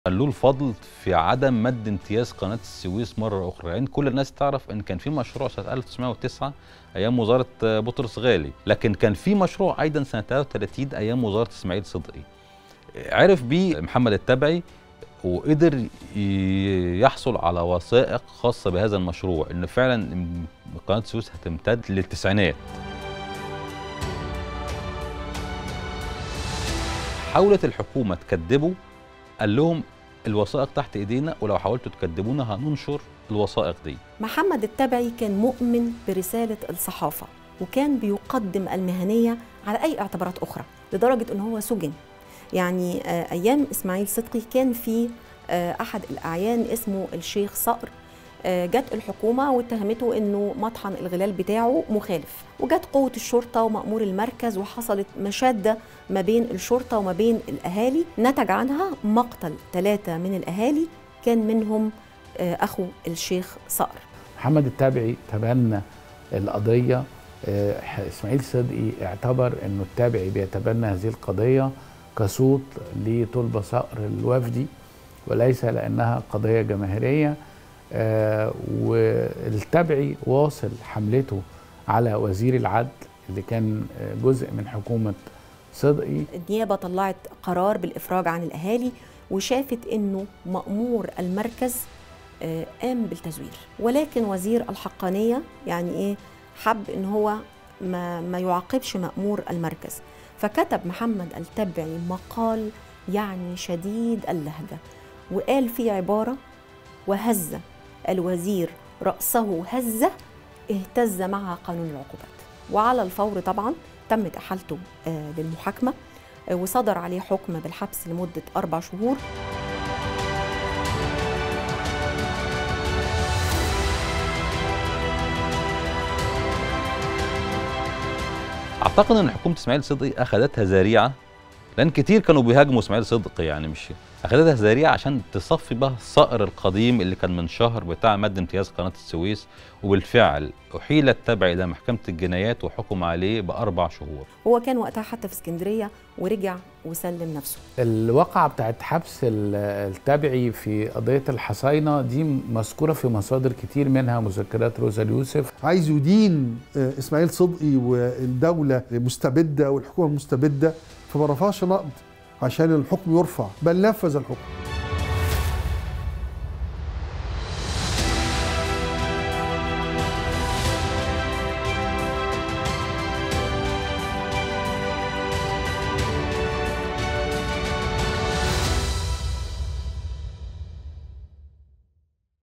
كان له الفضل في عدم مد امتياز قناه السويس مره اخرى يعني كل الناس تعرف ان كان في مشروع سنه 1909 ايام وزاره بطرس غالي لكن كان في مشروع ايضا سنه 33 ايام وزاره اسماعيل صدقي عرف بيه محمد التبعي وقدر يحصل على وثائق خاصه بهذا المشروع ان فعلا قناه السويس هتمتد للتسعينات حاولت الحكومه تكذبه قال لهم الوثائق تحت ايدينا ولو حاولتوا تكذبونا هننشر الوثائق دي محمد التبعي كان مؤمن برسالة الصحافة وكان بيقدم المهنية على أي اعتبارات أخرى لدرجة أنه هو سجن يعني أيام إسماعيل صدقي كان في أحد الأعيان اسمه الشيخ صقر جت الحكومة واتهمته انه مطحن الغلال بتاعه مخالف وجت قوة الشرطة ومأمور المركز وحصلت مشادة ما بين الشرطة وما بين الأهالي نتج عنها مقتل ثلاثة من الأهالي كان منهم أخو الشيخ صقر محمد التابعي تبنى القضية إسماعيل صدقي اعتبر أنه التابعي بيتبنى هذه القضية كصوت لطلبة صقر الوفدي وليس لأنها قضية جماهيرية آه والتبعي واصل حملته على وزير العدل اللي كان جزء من حكومة صدقي النيابة طلعت قرار بالإفراج عن الأهالي وشافت أنه مأمور المركز آه قام بالتزوير ولكن وزير الحقانية يعني إيه حب أن هو ما, ما يعاقبش مأمور المركز فكتب محمد التبعي مقال يعني شديد اللهجة وقال فيه عبارة وهز الوزير رأسه هزة اهتز معها قانون العقوبات وعلى الفور طبعا تمت إحالته للمحاكمة وصدر عليه حكم بالحبس لمدة أربع شهور اعتقد ان حكومه اسماعيل صدقي اخذتها ذريعه لان كتير كانوا بيهاجموا اسماعيل صدقي يعني مش اخذتها ذريعه عشان تصفي بقى الصقر القديم اللي كان من شهر بتاع مد امتياز قناه السويس وبالفعل احيل التبع الى محكمه الجنايات وحكم عليه باربع شهور. هو كان وقتها حتى في اسكندريه ورجع وسلم نفسه. الواقعه بتاعت حبس التبعي في قضيه الحصينه دي مذكوره في مصادر كتير منها مذكرات روزا اليوسف. عايز يدين اسماعيل صدقي والدوله مستبده والحكومه مستبده فما رفعش نقد عشان الحكم يرفع بل نفذ الحكم